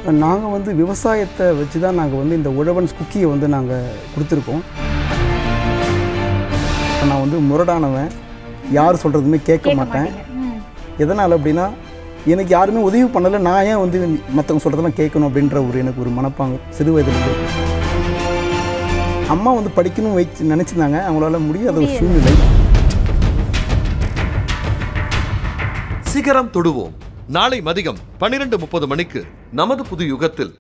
நாங்கள் வந்து விவசாயத்தை வச்சு தான் நாங்கள் வந்து இந்த உழவன்ஸ் குக்கியை வந்து நாங்கள் கொடுத்துருக்கோம் நான் வந்து முரடானவன் யார் சொல்கிறதுமே கேட்க மாட்டேன் ம். எதனால் அப்படின்னா எனக்கு யாருமே உதவி பண்ணலை நான் ஏன் வந்து மற்றவங்க சொல்கிறதெல்லாம் கேட்கணும் அப்படின்ற ஒரு எனக்கு ஒரு மனப்பாங்க சிறு வயதுலேருந்து அம்மா வந்து படிக்கணும் வச்சு நினச்சிருந்தாங்க அவங்களால முடியாத ஒரு சூழ்நிலை சிகரம் தொடுவோம் நாளை மதியம் பன்னிரண்டு முப்பது மணிக்கு நமது புது யுகத்தில்